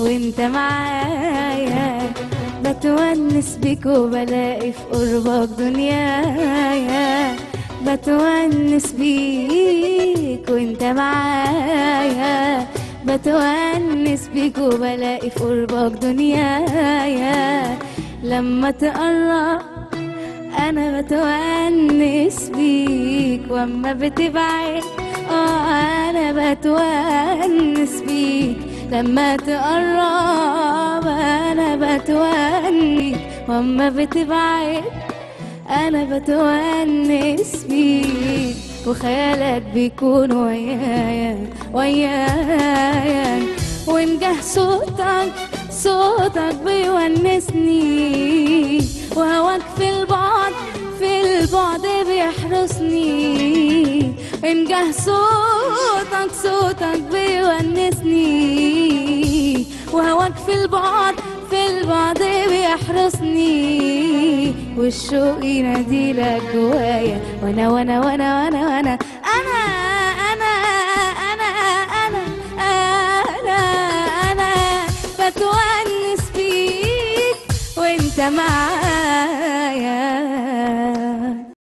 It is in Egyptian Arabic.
وانت معايا بتونس بيك وبلاقي في قربك دنيايا بتونس بيك وانت معايا بتونس بيك وبلاقي في قربك دنيايا لما تقرب انا بتونس بيك واما بتبعد اه انا بتونس بيك لما تقرب انا بتونس واما بتبعد انا بتونس بيك وخيالك بيكون ويايا ويايا ونجح صوتك صوتك بيونسني وهواك في البعد في البعد بيحرسني انجح صوتك صوتك بيونسني وهواك في البعد في البعد بيحرسني والشوق يناديلك جوايا وانا وانا وانا وانا وانا